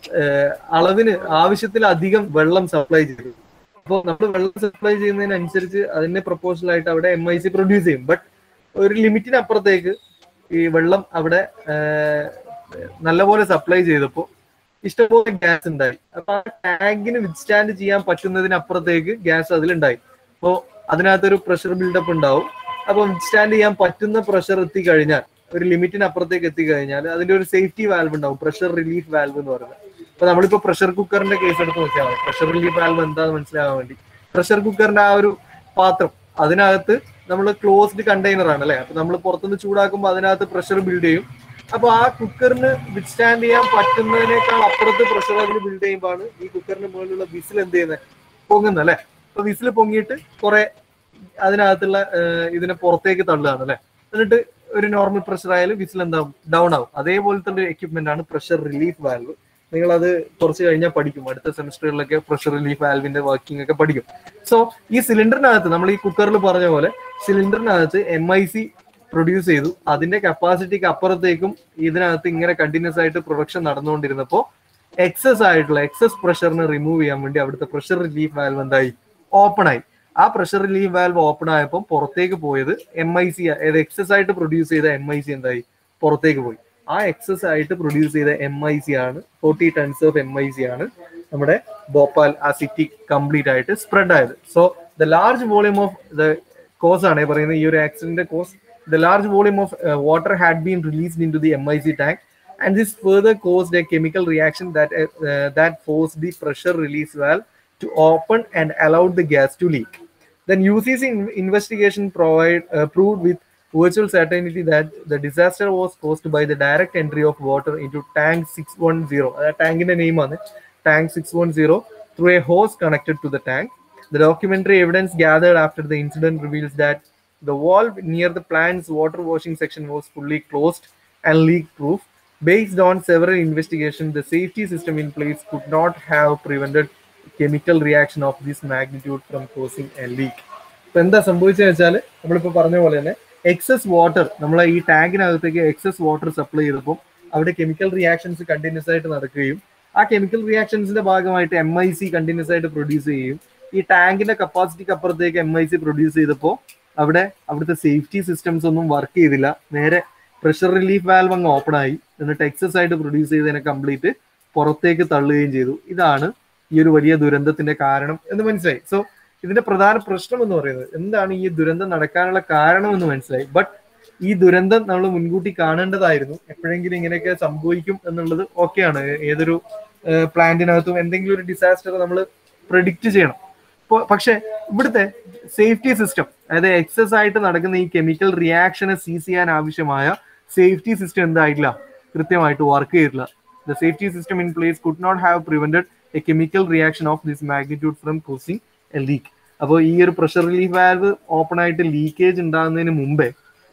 അളവിന് ആവശ്യത്തിലധികം വെള്ളം സപ്ലൈ ചെയ്തു അപ്പോൾ നമ്മൾ വെള്ളം സപ്ലൈ ചെയ്യുന്നതിനനുസരിച്ച് അതിന്റെ പ്രപ്പോസൽ ആയിട്ട് അവിടെ എം ഐ സി പ്രൊഡ്യൂസ് ചെയ്യും ബട്ട് ഒരു ലിമിറ്റിനപ്പുറത്തേക്ക് ഈ വെള്ളം അവിടെ ഏഹ്, നല്ലപോലെ സപ്ലൈ ചെയ്തപ്പോൾ ഇഷ്ടംപോലെ ഗ്യാസ് ഉണ്ടായി അപ്പൊ ആ ടാങ്കിന് വിത്ത്സ്റ്റാൻഡ് ചെയ്യാൻ പറ്റുന്നതിനപ്പുറത്തേക്ക് ഗ്യാസ് അതിലുണ്ടായി അപ്പോൾ അതിനകത്തൊരു പ്രഷർ ബിൽഡപ്പ് ഉണ്ടാവും അപ്പൊ വിത്ത്സ്റ്റാൻഡ് ചെയ്യാൻ പറ്റുന്ന പ്രഷർ എത്തിക്കഴിഞ്ഞാൽ ഒരു ലിമിറ്റിന് അപ്പുറത്തേക്ക് എത്തിക്കഴിഞ്ഞാൽ അതിന്റെ ഒരു സേഫ്റ്റി വാൽവ് ഉണ്ടാവും പ്രഷർ റിലീഫ് വാൽവ് എന്ന് പറയുന്നത് അപ്പൊ നമ്മളിപ്പോ പ്രഷർ കുക്കറിന്റെ കേസ് എടുത്ത് നോക്കിയാൽ മതി പ്രഷർ റിലീഫ് വാൽവ് എന്താന്ന് മനസ്സിലാകാൻ വേണ്ടി പ്രഷർ കുക്കറിന്റെ ആ ഒരു പാത്രം അതിനകത്ത് നമ്മൾ ക്ലോസ്ഡ് കണ്ടെയ്നർ ആണ് അല്ലെ അപ്പൊ നമ്മൾ പുറത്തുനിന്ന് ചൂടാക്കുമ്പോൾ അതിനകത്ത് പ്രഷർ ബിൽഡ് ചെയ്യും അപ്പൊ ആ കുക്കറിന് വിത്ത്സ്റ്റാൻഡ് ചെയ്യാൻ പറ്റുന്നതിനേക്കാൾ അപ്പുറത്ത് പ്രഷർ അതിൽ ബിൽഡ് ചെയ്യുമ്പോഴാണ് ഈ കുക്കറിന് മുകളിലുള്ള വിസിൽ എന്ത് ചെയ്യുന്നത് പൊങ്ങുന്നത് അല്ലെ അപ്പൊ വിസിൽ പൊങ്ങിയിട്ട് കുറെ അതിനകത്തുള്ള ഏഹ്, ഇതിനെ പുറത്തേക്ക് തള്ളുകയാണ് അല്ലെ എന്നിട്ട് ഒരു നോർമൽ പ്രഷർ ആയാലും വിസിൽ എന്താവും ഡൗൺ ആവും അതേപോലത്തെ ഒരു എക്യുപ്മെന്റ് ആണ് പ്രഷർ റിലീഫ് വാൽവ് നിങ്ങൾ അത് കുറച്ച് കഴിഞ്ഞാൽ പഠിക്കും അടുത്ത സെമിസ്റ്ററുകളിലൊക്കെ പ്രഷർ റിലീഫ് വാൽവിന്റെ വർക്കിംഗ് ഒക്കെ പഠിക്കും സോ ഈ സിലിണ്ടറിനകത്ത് നമ്മൾ ഈ കുക്കറിൽ പറഞ്ഞ പോലെ സിലിണ്ടറിനകത്ത് എം ഐ സി പ്രൊഡ്യൂസ് ചെയ്തു അതിന്റെ കപ്പാസിറ്റിക്ക് അപ്പുറത്തേക്കും ഇതിനകത്ത് ഇങ്ങനെ കണ്ടിന്യൂസ് ആയിട്ട് പ്രൊഡക്ഷൻ നടന്നുകൊണ്ടിരുന്നപ്പോൾ എക്സസ് ആയിട്ടുള്ള എക്സസ് പ്രഷറിനെ റിമൂവ് ചെയ്യാൻ വേണ്ടി അവിടുത്തെ പ്രഷർ റിലീഫ് വാൽവ് എന്തായി ഓപ്പൺ ആയി ആ പ്രഷർ റിലീഫ് വാൽവ് ഓപ്പൺ ആയപ്പോൾ പുറത്തേക്ക് പോയത് എം ഐ സി അതായത് എക്സസ് ആയിട്ട് പ്രൊഡ്യൂസ് ചെയ്ത എം ഐ സി എന്തായി പുറത്തേക്ക് പോയി ആ എക്സസ് ആയിട്ട് പ്രൊഡ്യൂസ് ചെയ്ത എം ഐ സി ആണ് forty tons of M I C ആണ് നമ്മുടെ ഭോപ്പാൽ ആ സിറ്റി കംപ്ലീറ്റ് ആയിട്ട് സ്പ്രെഡ് ആയത് so the large volume of the cause ആണ് പറയുന്നത് ഈ ഒരു accident cause the large volume of water had been released into the M I C tank and this further caused a chemical reaction that uh, uh, that forced the pressure release valve to open and allowed the gas to leak. Then UCC in- investigation provide, uh, proved with virtual certainty that the disaster was caused by the direct entry of water into tank 610. Uh, tank in the name on it, tank 610 through a hose connected to the tank. The documentary evidence gathered after the incident reveals that the valve near the plant's water washing section was fully closed and leak proof. Based on several investigations, the safety system in place could not have prevented chemical reaction of this magnitude from causing a leak. ഇപ്പൊ എന്താ സംഭവിച്ചത് വെച്ചാൽ നമ്മളിപ്പോ പറഞ്ഞ പോലെ തന്നെ excess water നമ്മളെ ഈ ടാങ്കിനകത്തേക്ക് എക്സസ് വാട്ടർ സപ്ലൈ ചെയ്തപ്പോൾ അവിടെ കെമിക്കൽ റിയാക്ഷൻസ് കണ്ടിന്യൂസ് ആയിട്ട് നടക്കുകയും ആ കെമിക്കൽ റിയാക്ഷൻസിന്റെ ഭാഗമായിട്ട് എം ഐ സി കണ്ടിന്യൂസ് ആയിട്ട് പ്രൊഡ്യൂസ് ചെയ്യുകയും ഈ ടാങ്കിന്റെ കപ്പാസിറ്റിക്ക് അപ്പുറത്തേക്ക് എം ഐ സി പ്രൊഡ്യൂസ് ചെയ്തപ്പോൾ അവിടെ അവിടുത്തെ സേഫ്റ്റി സിസ്റ്റംസ് ഒന്നും വർക്ക് ചെയ്തില്ല നേരെ പ്രഷർ റിലീഫ് വാൽവ് അങ്ങ് ഓപ്പൺ ആയി എന്നിട്ട് എക്സസ് ആയിട്ട് പ്രൊഡ്യൂസ് ചെയ്തതിനെ കംപ്ലീറ്റ് പുറത്തേക്ക് തള്ളുകയും ചെയ്തു ഇതാണ് ഈ ഒരു വലിയ ദുരന്തത്തിന്റെ കാരണം എന്ന് മനസ്സിലായി സോ ഇതിന്റെ പ്രധാന പ്രശ്നം എന്ന് പറയുന്നത് എന്താണ് ഈ ദുരന്തം നടക്കാനുള്ള കാരണം എന്ന് മനസ്സിലായി ബട്ട് ഈ ദുരന്തം നമ്മൾ മുൻകൂട്ടി കാണേണ്ടതായിരുന്നു എപ്പോഴെങ്കിലും ഇങ്ങനെയൊക്കെ സംഭവിക്കും എന്നുള്ളത് ഓക്കെയാണ് ഏതൊരു പ്ലാന്റിനകത്തും എന്തെങ്കിലും ഒരു ഡിസാസ്റ്റർ നമ്മൾ പ്രെഡിക്റ്റ് ചെയ്യണം ഇപ്പൊ- പക്ഷെ ഇവിടുത്തെ സേഫ്റ്റി സിസ്റ്റം അതായത് എക്സസ് ആയിട്ട് നടക്കുന്ന ഈ കെമിക്കൽ റിയാക്ഷനെ സീസ് ചെയ്യാൻ ആവശ്യമായ സേഫ്റ്റി സിസ്റ്റം എന്തായിട്ടില്ല കൃത്യമായിട്ട് വർക്ക് ചെയ്തിട്ടില്ല the safety system in place could not have prevented a chemical reaction of this magnitude from causing a leak അപ്പോൾ ഈ ഒരു പ്രഷർ റിലീഫ് വാൽവ് ഓപ്പൺ ആയിട്ട് ലീക്കേജ് ഉണ്ടാകുന്നതിന് മുമ്പേ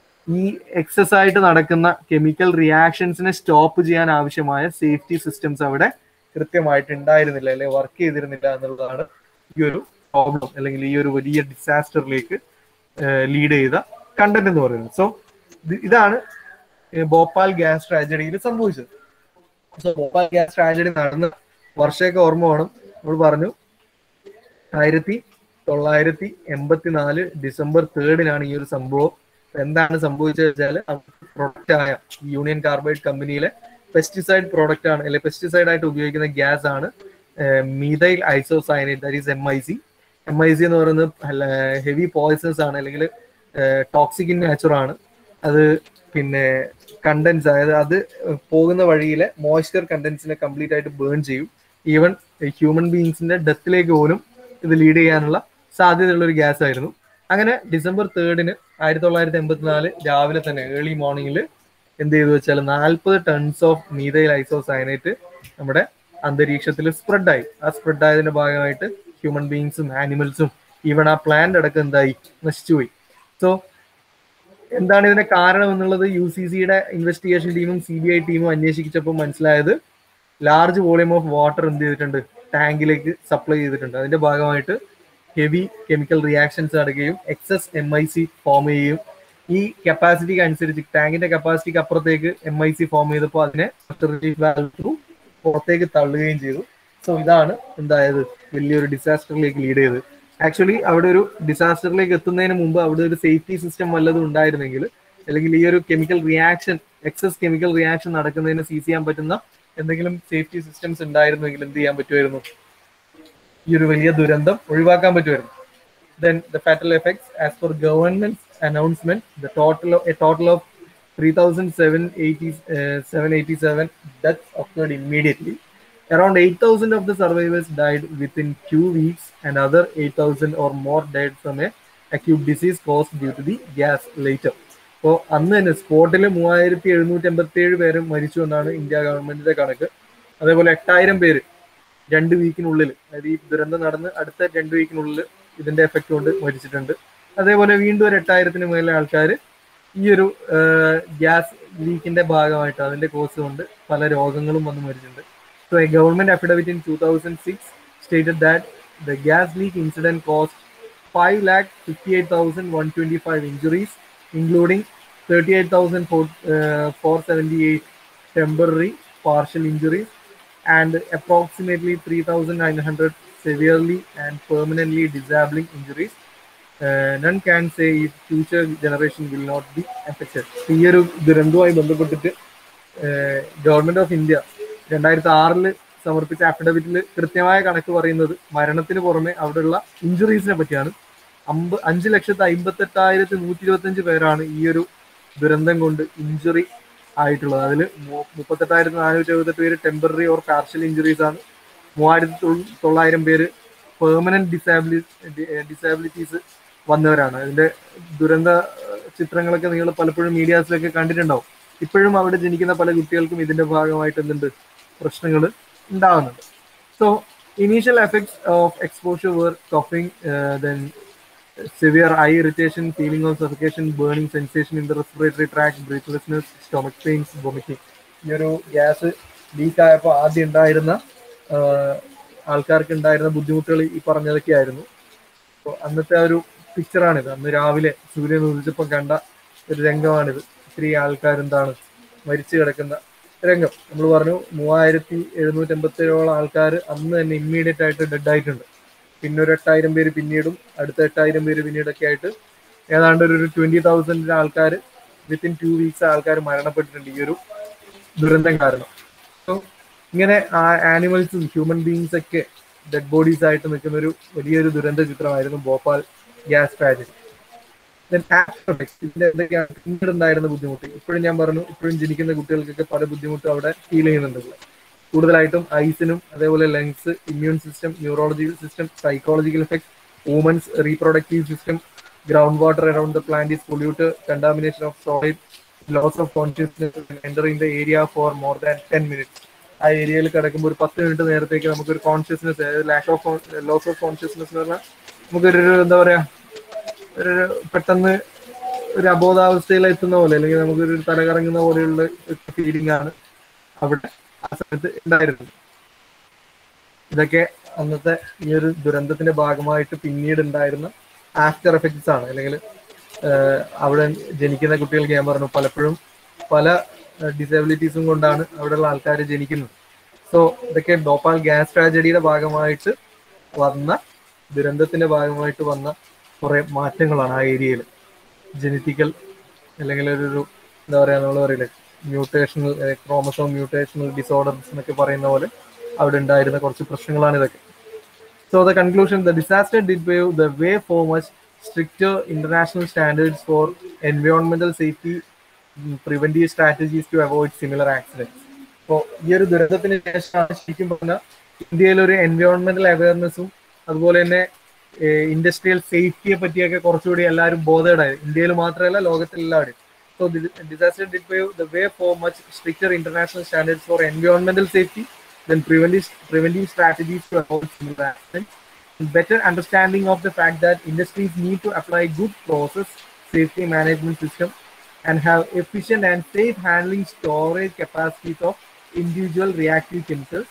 ഈ എക്സസ് ആയിട്ട് നടക്കുന്ന കെമിക്കൽ റിയാക്ഷൻസിനെ സ്റ്റോപ്പ് ചെയ്യാൻ ആവശ്യമായ സേഫ്റ്റി സിസ്റ്റംസ് അവിടെ കൃത്യമായിട്ട് ഉണ്ടായിരുന്നില്ല അല്ലെങ്കിൽ വർക്ക് ചെയ്തിരുന്നില്ല എന്നുള്ളതാണ് ഈ ഒരു പ്രോബ്ലം അല്ലെങ്കിൽ ഈ ഒരു വലിയ ഡിസാസ്റ്ററിലേക്ക് ലീഡ് ചെയ്ത കണ്ടന്റ് എന്ന് പറയുന്നത് സോ ഇതാണ് ഏഹ്, ഭോപ്പാൽ ഗ്യാസ് ട്രാജഡിയിൽ സംഭവിച്ചത് സോ ഭോപ്പാൽ ഗ്യാസ് ട്രാജഡി നടന്ന വർഷമൊക്കെ ഓർമ്മ വേണം നമ്മൾ പറഞ്ഞു ആയിരത്തി തൊള്ളായിരത്തി എൺപത്തിനാല് ഡിസംബർ തേർഡിനാണ് ഈ ഒരു സംഭവം എന്താണ് സംഭവിച്ചത് വെച്ചാൽ പ്രൊഡക്റ്റ് ആയ യൂണിയൻ കാർബൈഡ് കമ്പനിയിലെ പെസ്റ്റിസൈഡ് പ്രോഡക്റ്റ് ആണ് അല്ലെങ്കിൽ പെസ്റ്റിസൈഡ് ആയിട്ട് ഉപയോഗിക്കുന്ന ഗ്യാസ് ആണ് methyl isocyanide that is M I C M I C എന്ന് പറയുന്നത് ഹെവി പോയിസൺസ് ആണ് അല്ലെങ്കിൽ ടോക്സിക് ഇൻ നേച്ചർ ആണ് അത് പിന്നെ കണ്ടൻസ് അതായത് അത് പോകുന്ന വഴിയിലെ മോയ്സ്ചർ കണ്ടൻസിനെ കംപ്ലീറ്റ് ആയിട്ട് ബേൺ ചെയ്യും ഈവൻ ഹ്യൂമൻ ബീങ്സിന്റെ ഡെത്തിലേക്ക് പോലും ഇത് ലീഡ് ചെയ്യാനുള്ള സാധ്യതയുള്ള ഒരു ഗ്യാസ് ആയിരുന്നു അങ്ങനെ ഡിസംബർ തേർഡിന് ആയിരത്തി തൊള്ളായിരത്തി എൺപത്തിനാല് രാവിലെ തന്നെ ഏർലി മോർണിംഗിൽ എന്ത് ചെയ്തു വെച്ചാൽ നാൽപ്പത് ടൺസ് ഓഫ് മീതൈൽ ഐസോസൈനേറ്റ് നമ്മുടെ അന്തരീക്ഷത്തിൽ സ്പ്രെഡായി ആ സ്പ്രെഡ് ആയതിന്റെ ഭാഗമായിട്ട് ഹ്യൂമൻ ബീങ്സും ആനിമൽസും ഈവൺ ആ പ്ലാന്റ് അടക്കം എന്തായി നശിച്ചുപോയി സോ എന്താണ് ഇതിന്റെ കാരണം എന്നുള്ളത് യു സി സിയുടെ ഇൻവെസ്റ്റിഗേഷൻ ടീമും സി ബി ഐ ടീമും അന്വേഷിച്ചപ്പോൾ മനസ്സിലായത് ലാർജ് വോളിയം ഓഫ് വാട്ടർ എന്ത് ചെയ്തിട്ടുണ്ട് ടാങ്കിലേക്ക് സപ്ലൈ ചെയ്തിട്ടുണ്ട് അതിന്റെ ഭാഗമായിട്ട് ഹെവി കെമിക്കൽ റിയാക്ഷൻസ് നടക്കുകയും excess M I C form ചെയ്യുകയും ഈ കപ്പാസിറ്റിക്ക് അനുസരിച്ച് ടാങ്കിന്റെ കപ്പാസിറ്റിക്ക് അപ്പുറത്തേക്ക് എം ഐ സി ഫോം ചെയ്തപ്പോൾ അതിനെ ത്രൂ പുറത്തേക്ക് തള്ളുകയും ചെയ്തു സോ ഇതാണ് എന്തായത് വലിയൊരു ഡിസാസ്റ്ററിലേക്ക് ലീഡ് ചെയ്തത് ആക്ച്വലി അവിടെ ഒരു ഡിസാസ്റ്ററിലേക്ക് എത്തുന്നതിന് മുമ്പ് അവിടെ ഒരു സേഫ്റ്റി സിസ്റ്റം വല്ലതും ഉണ്ടായിരുന്നെങ്കിൽ അല്ലെങ്കിൽ ഈ ഒരു chemical reaction excess chemical reaction നടക്കുന്നതിന് സീസ് ചെയ്യാൻ പറ്റുന്ന എന്തെങ്കിലും സേഫ്റ്റി സിസ്റ്റംസ് ഉണ്ടായിരുന്നെങ്കിൽ എന്ത് ചെയ്യാൻ പറ്റുമായിരുന്നു ഈ ഒരു വലിയ ദുരന്തം ഒഴിവാക്കാൻ പറ്റുമായിരുന്നു then the fatal effects as per government announcement the total a total of three thousand seven eighty seven eighty seven deaths occurred immediately Around 8,000 of the survivors died within few weeks, and other 8,000 or more died from a acute disease caused due to the gas later. അപ്പോൾ അന്ന് തന്നെ സ്പോട്ടിൽ മൂവായിരത്തി എഴുന്നൂറ്റി എൺപത്തി ഏഴ് പേര് മരിച്ചു എന്നാണ് ഇന്ത്യ ഗവൺമെന്റിന്റെ കണക്ക് അതേപോലെ എട്ടായിരം പേര് രണ്ട് വീക്കിനുള്ളിൽ അതായത് ഈ ദുരന്തം നടന്ന് അടുത്ത രണ്ട് വീക്കിനുള്ളിൽ ഇതിന്റെ എഫക്റ്റ് കൊണ്ട് മരിച്ചിട്ടുണ്ട് അതേപോലെ വീണ്ടും ഒരു എട്ടായിരത്തിന് മേലെ ആൾക്കാർ ഈ ഒരു ഗ്യാസ് ലീക്കിന്റെ ഭാഗമായിട്ട് അതിന്റെ കോസ് കൊണ്ട് പല രോഗങ്ങളും വന്ന് മരിച്ചിട്ടുണ്ട് So a government affidavit in 2006 stated that the gas leak incident caused 5 lakh 58,125 injuries, including 38,478 temporary partial injuries and approximately 3,900 severely and permanently disabling injuries. Uh, none can say if future generation will not be affected. ഈ ഒരു ദുരന്തവുമായി ബന്ധപ്പെട്ടിട്ട് government of India രണ്ടായിരത്തി ആറില് സമർപ്പിച്ച അഫിഡവിറ്റിൽ കൃത്യമായ കണക്ക് പറയുന്നത് മരണത്തിന് പുറമെ അവിടെയുള്ള ഇഞ്ചുറീസിനെ പറ്റിയാണ് അമ്പ അഞ്ച് ലക്ഷത്തി അമ്പത്തി എട്ടായിരത്തി നൂറ്റി ഇരുപത്തി അഞ്ച് പേരാണ് ഈ ഒരു ദുരന്തം കൊണ്ട് ഇഞ്ചുറി ആയിട്ടുള്ളത് അതിൽ മുപ്പത്തെട്ടായിരത്തി നാനൂറ്റി എഴുപത്തെട്ട് പേര് ടെമ്പററി ഓർ പാർഷ്യൽ ഇഞ്ചുറീസ് ആണ് മൂവായിരത്തി തൊള്ളായിരം പേര് പെർമനന്റ് ഡിസാബിലി ഡിസാബിലിറ്റീസ് വന്നവരാണ് അതിന്റെ ദുരന്ത ചിത്രങ്ങളൊക്കെ നിങ്ങൾ പലപ്പോഴും മീഡിയാസിലൊക്കെ കണ്ടിട്ടുണ്ടാവും ഇപ്പോഴും അവിടെ ജനിക്കുന്ന പല കുട്ടികൾക്കും ഇതിന്റെ ഭാഗമായിട്ട് എന്തുണ്ട് പ്രശ്നങ്ങൾ ഉണ്ടാവുന്നുണ്ട് so initial effects of exposure were coughing then severe eye irritation feeling of suffocation burning sensation in the respiratory tract breathlessness stomach pains vomiting ഈ ഒരു ഗ്യാസ് ലീക്ക് ആയപ്പോൾ ആദ്യം ഉണ്ടായിരുന്ന ആൾക്കാർക്ക് ഉണ്ടായിരുന്ന ബുദ്ധിമുട്ടുകൾ ഈ പറഞ്ഞതൊക്കെ ആയിരുന്നു അപ്പോൾ അന്നത്തെ ആ ഒരു പിക്ചറാണിത് അന്ന് രാവിലെ സൂര്യൻ ഉദിച്ചപ്പോൾ കണ്ട ഒരു രംഗമാണിത് ഒത്തിരി ആൾക്കാരെന്താണ് മരിച്ചു കിടക്കുന്ന രംഗം നമ്മൾ പറഞ്ഞു മൂവായിരത്തി എഴുന്നൂറ്റി എൺപത്തി ഏഴോളം ആൾക്കാർ അന്ന് തന്നെ ഇമ്മീഡിയറ്റ് ആയിട്ട് ഡെഡ് ആയിട്ടുണ്ട് പിന്നെ ഒരു എട്ടായിരം പേര് പിന്നീടും അടുത്ത എട്ടായിരം പേര് പിന്നീടൊക്കെ ആയിട്ട് ഏതാണ്ട് ഒരു ട്വന്റി തൗസൻഡിന് ആൾക്കാർ വിത്തിൻ ടു വീക്സ് ആൾക്കാർ മരണപ്പെട്ടിട്ടുണ്ട് ഈ ഒരു ദുരന്തം കാരണം സോ ഇങ്ങനെ ആ ആനിമൽസും ഹ്യൂമൻ ബീങ്സ് ഒക്കെ ഡെഡ് ബോഡീസ് ആയിട്ട് നിൽക്കുന്ന ഒരു വലിയൊരു ദുരന്ത ചിത്രമായിരുന്നു ഭോപ്പാൽ ഗ്യാസ് ട്രാജഡി ഇതിന്റെ എന്തൊക്കെയാണ് പിന്നീട് ഉണ്ടായിരുന്ന ബുദ്ധിമുട്ട് ഇപ്പോഴും ഞാൻ പറഞ്ഞു ഇപ്പോഴും ജനിക്കുന്ന കുട്ടികൾക്കൊക്കെ പല ബുദ്ധിമുട്ടും അവിടെ ഫീൽ ചെയ്യുന്നുണ്ട് കൂടുതലായിട്ടും ഐസിനും അതേപോലെ lungs immune system neurological system psychological effect women's reproductive system ground water around the plant is pollute contamination of soil loss of consciousness entering the area for more than ten minutes ആ ഏരിയയിൽ കിടക്കുമ്പോൾ ഒരു പത്ത് minute നേരത്തേക്ക് നമുക്കൊരു consciousness lack of loss of consciousness എന്ന് പറഞ്ഞാൽ നമുക്കൊരു എന്താ പറയാ ഒരു പെട്ടെന്ന് ഒരു അബോധാവസ്ഥയിൽ എത്തുന്ന പോലെ അല്ലെങ്കിൽ നമുക്കൊരു തലകറങ്ങുന്ന പോലെയുള്ള ഫീലിംഗ് ആണ് അവിടെ ആ സമയത്ത് ഉണ്ടായിരുന്നത് ഇതൊക്കെ അന്നത്തെ ഈ ഒരു ദുരന്തത്തിന്റെ ഭാഗമായിട്ട് പിന്നീട് ഉണ്ടായിരുന്ന ആഫ്റ്റർ എഫക്ട്സ് ആണ് അല്ലെങ്കിൽ അവിടെ ജനിക്കുന്ന കുട്ടികൾക്ക് ഞാൻ പറഞ്ഞു പലപ്പോഴും പല ഡിസബിലിറ്റീസും കൊണ്ടാണ് അവിടെയുള്ള ആൾക്കാർ ജനിക്കുന്നത് സോ ഇതൊക്കെ ഭോപ്പാൽ ഗ്യാസ് ട്രാജഡിയുടെ ഭാഗമായിട്ട് വന്ന ദുരന്തത്തിന്റെ ഭാഗമായിട്ട് വന്ന കുറെ മാറ്റങ്ങളാണ് ആ ഏരിയയിൽ ജനറ്റിക്കൽ അല്ലെങ്കിൽ ഒരു എന്താ പറയാ നമ്മൾ പറയില്ലേ മ്യൂട്ടേഷണൽ ക്രോമസോം മ്യൂട്ടേഷണൽ ഡിസോർഡർസ് എന്നൊക്കെ പറയുന്ന പോലെ അവിടെ ഉണ്ടായിരുന്ന കുറച്ച് പ്രശ്നങ്ങളാണ് ഇതൊക്കെ so the conclusion the disaster did pave the way for much stricter international standards for എൻവയോൺമെന്റൽ safety preventive strategies to avoid similar accidents അപ്പോൾ ഈ ഒരു ദുരന്തത്തിന് ശേഷമാണ് ശരിക്കും പറഞ്ഞാൽ ഇന്ത്യയിൽ ഒരു എൻവയോൺമെന്റൽ അവയർനെസ്സും അതുപോലെ തന്നെ ഇൻഡസ്ട്രിയൽ സേഫ്റ്റിയെ പറ്റിയൊക്കെ കുറച്ചുകൂടി എല്ലാവരും ബോധേഡായത് ഇന്ത്യയിൽ മാത്രമല്ല ലോകത്തെല്ലാവരും so disaster did pave the way for much stricter international standards for എൻവയോൺമെന്റൽ safety then preventive, preventive strategies to avoid similar accidents, better understanding of the fact that industries need to apply good process safety management system and have efficient and safe handling storage capacities of individual reactive chemicals.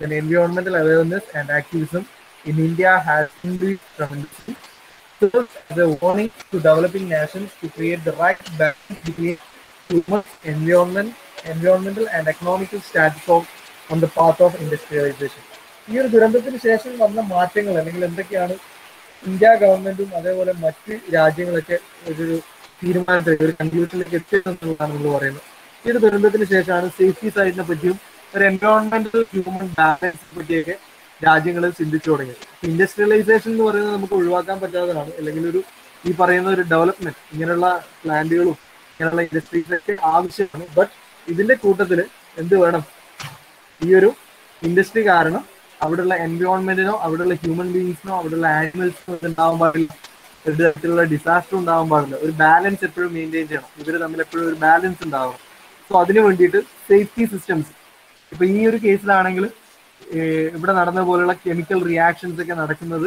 then environmental awareness and activism in India has increased tremendously. Serves as a warning to developing nations to create the right balance between human environment, environmental and economical status of on the path of industrialization. ഈ ഒരു ദുരന്തത്തിന് ശേഷം വന്ന മാറ്റങ്ങൾ അല്ലെങ്കിൽ എന്തൊക്കെയാണ് India ഗവൺമെന്റും അതേപോലെ മറ്റ് രാജ്യങ്ങളൊക്കെ ഒരു തീരുമാനത്തിൽ ഒരു കൺക്ലൂഷനിലേക്ക് എത്തിയതെന്നുള്ളതാണ് നമ്മൾ പറയുന്നത് ഈ ഒരു ദുരന്തത്തിന് ശേഷമാണ് സേഫ്റ്റി സൈഡിനെ പറ്റിയും ഒരു എൻവയോൺമെന്റൽ ഹ്യൂമൻ ബാലൻസിനെ പറ്റിയൊക്കെ രാജ്യങ്ങൾ ചിന്തിച്ചു തുടങ്ങിയത് ഇൻഡസ്ട്രിയലൈസേഷൻ എന്ന് പറയുന്നത് നമുക്ക് ഒഴിവാക്കാൻ പറ്റാത്തതാണ് അല്ലെങ്കിൽ ഒരു ഈ പറയുന്ന ഒരു ഡെവലപ്മെന്റ് ഇങ്ങനെയുള്ള പ്ലാന്റുകളും ഇങ്ങനെയുള്ള ഇൻഡസ്ട്രീസൊക്കെ ആവശ്യമാണ് ബട്ട് ഇതിന്റെ കൂട്ടത്തിൽ എന്ത് വേണം ഈ ഒരു ഇൻഡസ്ട്രി കാരണം അവിടെയുള്ള എൻവയോൺമെന്റിനോ അവിടെയുള്ള ഹ്യൂമൻ ബീങ്സിനോ അവിടെയുള്ള ആനിമൽസിനോ ഉണ്ടാവാൻ പാടില്ല ഒരു തരത്തിലുള്ള ഡിസാസ്റ്റർ ഉണ്ടാവാൻ പാടില്ല ഒരു ബാലൻസ് എപ്പോഴും മെയിൻറ്റെയിൻ ചെയ്യണം ഇവർ തമ്മിൽ എപ്പോഴും ഒരു ബാലൻസ് ഉണ്ടാവണം സോ അതിന് വേണ്ടിയിട്ട് സേഫ്റ്റി സിസ്റ്റംസ് ഇപ്പൊ ഈ ഒരു കേസിലാണെങ്കിൽ ഇവിടെ നടന്ന പോലുള്ള കെമിക്കൽ റിയാക്ഷൻസ് ഒക്കെ നടക്കുന്നത്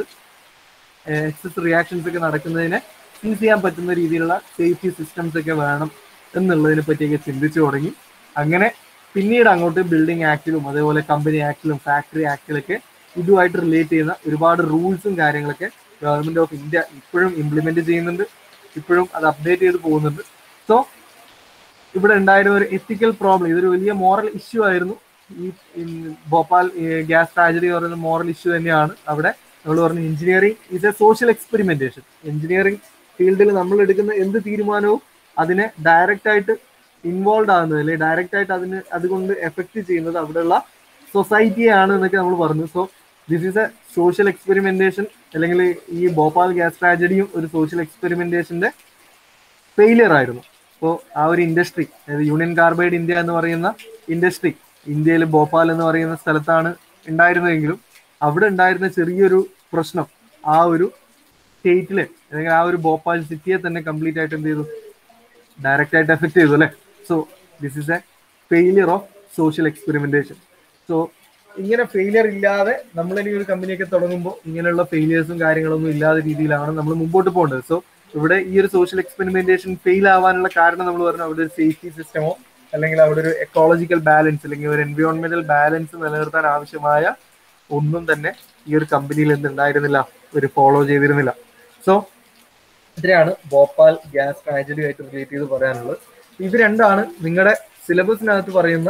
എക്സസ് റിയാക്ഷൻസ് ഒക്കെ നടക്കുന്നതിനെ സീസ് ചെയ്യാൻ പറ്റുന്ന രീതിയിലുള്ള സേഫ്റ്റി സിസ്റ്റംസ് ഒക്കെ വേണം എന്നുള്ളതിനെ പറ്റിയൊക്കെ ചിന്തിച്ചു തുടങ്ങി അങ്ങനെ പിന്നീട് അങ്ങോട്ട് ബിൽഡിംഗ് ആക്ടിലും അതേപോലെ കമ്പനി ആക്ടിലും ഫാക്ടറി ആക്ടിലൊക്കെ ഇതുമായിട്ട് റിലേറ്റ് ചെയ്യുന്ന ഒരുപാട് റൂൾസും കാര്യങ്ങളൊക്കെ ഗവൺമെന്റ് ഓഫ് ഇന്ത്യ ഇപ്പോഴും ഇംപ്ലിമെന്റ് ചെയ്യുന്നുണ്ട് ഇപ്പോഴും അത് അപ്ഡേറ്റ് ചെയ്ത് പോകുന്നുണ്ട് സോ ഇവിടെ ഉണ്ടായിരുന്ന ഒരു എത്തിക്കൽ പ്രോബ്ലം ഇതൊരു വലിയ മോറൽ ഇഷ്യൂ ആയിരുന്നു ഈ ഭോപ്പാൽ ഗ്യാസ് ട്രാജഡി പറയുന്ന മോറൽ ഇഷ്യൂ തന്നെയാണ് അവിടെ നമ്മൾ പറഞ്ഞു engineering is a social experimentation engineering ഫീൽഡിൽ നമ്മൾ എടുക്കുന്ന എന്ത് തീരുമാനവും അതിനെ ഡയറക്റ്റ് ആയിട്ട് ഇൻവോൾവ് ആകുന്നത് അല്ലെങ്കിൽ ഡയറക്റ്റ് ആയിട്ട് അതിന് അതുകൊണ്ട് എഫക്ട് ചെയ്യുന്നത് അവിടെയുള്ള സൊസൈറ്റിയാണ് എന്നൊക്കെ നമ്മൾ പറഞ്ഞു so this is a social experimentation അല്ലെങ്കിൽ ഈ ഭോപ്പാൽ ഗ്യാസ് ട്രാജഡിയും ഒരു സോഷ്യൽ എക്സ്പെരിമെന്റേഷന്റെ ഫെയിലിയർ ആയിരുന്നു അപ്പോൾ ആ ഒരു ഇൻഡസ്ട്രി അതായത് യൂണിയൻ കാർബൈഡ് ഇന്ത്യ എന്ന് പറയുന്ന ഇൻഡസ്ട്രി ഇന്ത്യയിൽ ഭോപ്പാൽ എന്ന് പറയുന്ന സ്ഥലത്താണ് ഉണ്ടായിരുന്നതെങ്കിലും അവിടെ ഉണ്ടായിരുന്ന ചെറിയൊരു പ്രശ്നം ആ ഒരു സ്റ്റേറ്റിലെ അല്ലെങ്കിൽ ആ ഒരു ഭോപ്പാൽ സിറ്റിയെ തന്നെ കംപ്ലീറ്റ് ആയിട്ട് എന്ത് ചെയ്തു ഡയറക്റ്റ് ആയിട്ട് എഫക്ട് ചെയ്തു അല്ലേ so this is a failure of social experimentation so ഇങ്ങനെ ഫെയിലിയർ ഇല്ലാതെ നമ്മൾ ഇനി ഒരു കമ്പനിയൊക്കെ തുടങ്ങുമ്പോൾ ഇങ്ങനെയുള്ള ഫെയിലിയേഴ്സും കാര്യങ്ങളൊന്നും ഇല്ലാത്ത രീതിയിലാണ് നമ്മൾ മുമ്പോട്ട് പോകേണ്ടത് സോ ഇവിടെ ഈ ഒരു സോഷ്യൽ എക്സ്പെരിമെന്റേഷൻ ഫെയിൽ ആവാനുള്ള കാരണം നമ്മൾ പറഞ്ഞു അവിടെ ഒരു സേഫ്റ്റി സിസ്റ്റമോ അല്ലെങ്കിൽ അവിടെ ഒരു എക്കോളജിക്കൽ ബാലൻസ് അല്ലെങ്കിൽ ഒരു എൻവയോൺമെന്റൽ ബാലൻസ് നിലനിർത്താൻ ആവശ്യമായ ഒന്നും തന്നെ ഈ ഒരു കമ്പനിയിൽ എന്തുണ്ടായിരുന്നില്ല ഒരു ഫോളോ ചെയ്തിരുന്നില്ല സോ ഇതിനാണ് ഭോപ്പാൽ ഗ്യാസ് ട്രാജഡി ആയിട്ട് റിലേറ്റ് ചെയ്ത് പറയാനുള്ളത് ഇത് രണ്ടാണ് നിങ്ങളുടെ സിലബസിനകത്ത് പറയുന്ന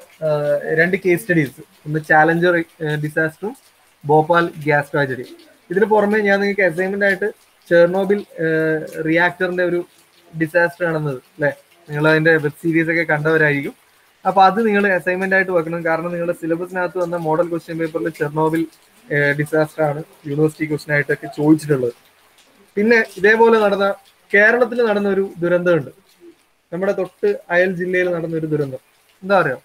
രണ്ട് കേസ് സ്റ്റഡീസ് ഒന്ന് ചാലഞ്ചർ ഡിസാസ്റ്ററും ഭോപ്പാൽ ഗ്യാസ് ട്രാജഡി ഇതിന് പുറമെ ഞാൻ നിങ്ങൾക്ക് അസൈൻമെന്റ് ആയിട്ട് ചെർണോബിൽ റിയാക്ടറിന്റെ ഒരു ഡിസാസ്റ്റർ ആണെന്നത് അല്ലെ നിങ്ങൾ അതിന്റെ വെബ് സീരീസ് ഒക്കെ കണ്ടവരായിരിക്കും അപ്പൊ അത് നിങ്ങൾ അസൈൻമെന്റ് ആയിട്ട് വെക്കണം കാരണം നിങ്ങളുടെ സിലബസിനകത്ത് വന്ന മോഡൽ ക്വസ്റ്റ്യൻ പേപ്പറിൽ ചെർണോബിൽ ഡിസാസ്റ്റർ ആണ് യൂണിവേഴ്സിറ്റി ക്വസ്റ്റ്യൻ ആയിട്ടൊക്കെ ചോദിച്ചിട്ടുള്ളത് പിന്നെ ഇതേപോലെ നടന്ന കേരളത്തിൽ നടന്ന ഒരു ദുരന്തമുണ്ട് നമ്മുടെ തൊട്ട് അയൽ ജില്ലയിൽ നടന്ന ഒരു ദുരന്തം എന്താ പറയാ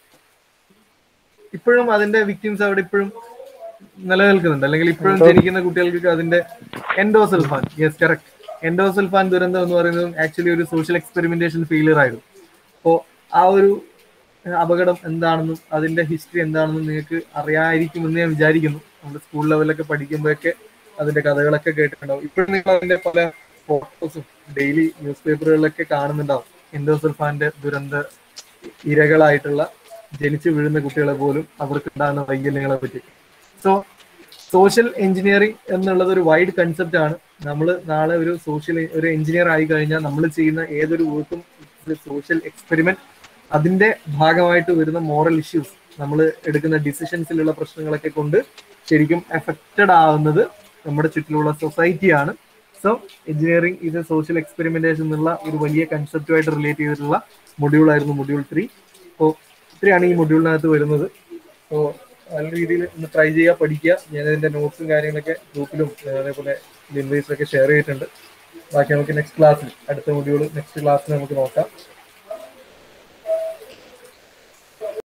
ഇപ്പോഴും അതിന്റെ വിക്ടിംസ് അവിടെ ഇപ്പോഴും നിലനിൽക്കുന്നുണ്ട് അല്ലെങ്കിൽ ഇപ്പോഴും ജനിക്കുന്ന കുട്ടികൾക്ക് അതിന്റെ എൻഡോസൽഫാൻ യെസ് കറക്റ്റ് എൻഡോസൽഫാൻ ദുരന്തം എന്ന് പറയുന്നത് ആക്ച്വലി ഒരു സോഷ്യൽ എക്സ്പെരിമെന്റേഷൻ ഫെയിലിയർ ആയിരുന്നു അപ്പോൾ ആ ഒരു അപകടം എന്താണെന്നും അതിന്റെ ഹിസ്റ്ററി എന്താണെന്നും നിങ്ങൾക്ക് അറിയാമായിരിക്കുമെന്ന് ഞാൻ വിചാരിക്കുന്നു നമ്മുടെ സ്കൂൾ ലെവലൊക്കെ പഠിക്കുമ്പോഴൊക്കെ അതിന്റെ കഥകളൊക്കെ കേട്ടിട്ടുണ്ടാവും ഇപ്പോഴും നിങ്ങൾ അതിന്റെ പല ഫോട്ടോസും ഡെയിലി ന്യൂസ് പേപ്പറുകളിലൊക്കെ കാണുന്നുണ്ടാവും എൻഡോസൽഫാന്റെ ദുരന്ത ഇരകളായിട്ടുള്ള ജനിച്ചു വീഴുന്ന കുട്ടികളെ പോലും അവർക്ക് ഉണ്ടാകുന്ന വൈകല്യങ്ങളെ പറ്റി സോ സോഷ്യൽ എഞ്ചിനീയറിംഗ് എന്നുള്ളത് ഒരു വൈഡ് കൺസെപ്റ്റ് ആണ് നമ്മൾ നാളെ ഒരു സോഷ്യൽ ഒരു എഞ്ചിനീയർ ആയി കഴിഞ്ഞാൽ നമ്മൾ ചെയ്യുന്ന ഏതൊരു വർക്കും സോഷ്യൽ എക്സ്പെരിമെന്റ് അതിന്റെ ഭാഗമായിട്ട് വരുന്ന മോറൽ ഇഷ്യൂസ് നമ്മൾ എടുക്കുന്ന ഡിസിഷൻസിലുള്ള പ്രശ്നങ്ങളൊക്കെ കൊണ്ട് ശരിക്കും എഫക്റ്റഡ് ആവുന്നത് നമ്മുടെ ചുറ്റിലുള്ള സൊസൈറ്റിയാണ് സോ എഞ്ചിനീയറിംഗ് ഇത് സോഷ്യൽ എക്സ്പെരിമെന്റേഷൻ എന്നുള്ള ഒരു വലിയ കൺസെപ്റ്റുമായിട്ട് റിലേറ്റ് ചെയ്തിട്ടുള്ള മൊഡ്യൂൾ ആയിരുന്നു മൊഡ്യൂൾ ത്രീ അപ്പോൾ ഇത്രയാണ് ഈ മൊഡ്യൂളിനകത്ത് വരുന്നത് അപ്പോൾ നല്ല രീതിയിൽ ഒന്ന് ട്രൈ ചെയ്യുക പഠിക്കുക ഞാൻ ഇതിന്റെ നോട്ട്സും കാര്യങ്ങളൊക്കെ ഗ്രൂപ്പിലും അതേപോലെ ലിൻവേഴ്സിലൊക്കെ ഷെയർ ചെയ്തിട്ടുണ്ട് ബാക്കി നമുക്ക് നെക്സ്റ്റ് ക്ലാസ്സിൽ അടുത്ത മൊഡ്യൂൾ നെക്സ്റ്റ് ക്ലാസ്സിൽ നമുക്ക് നോക്കാം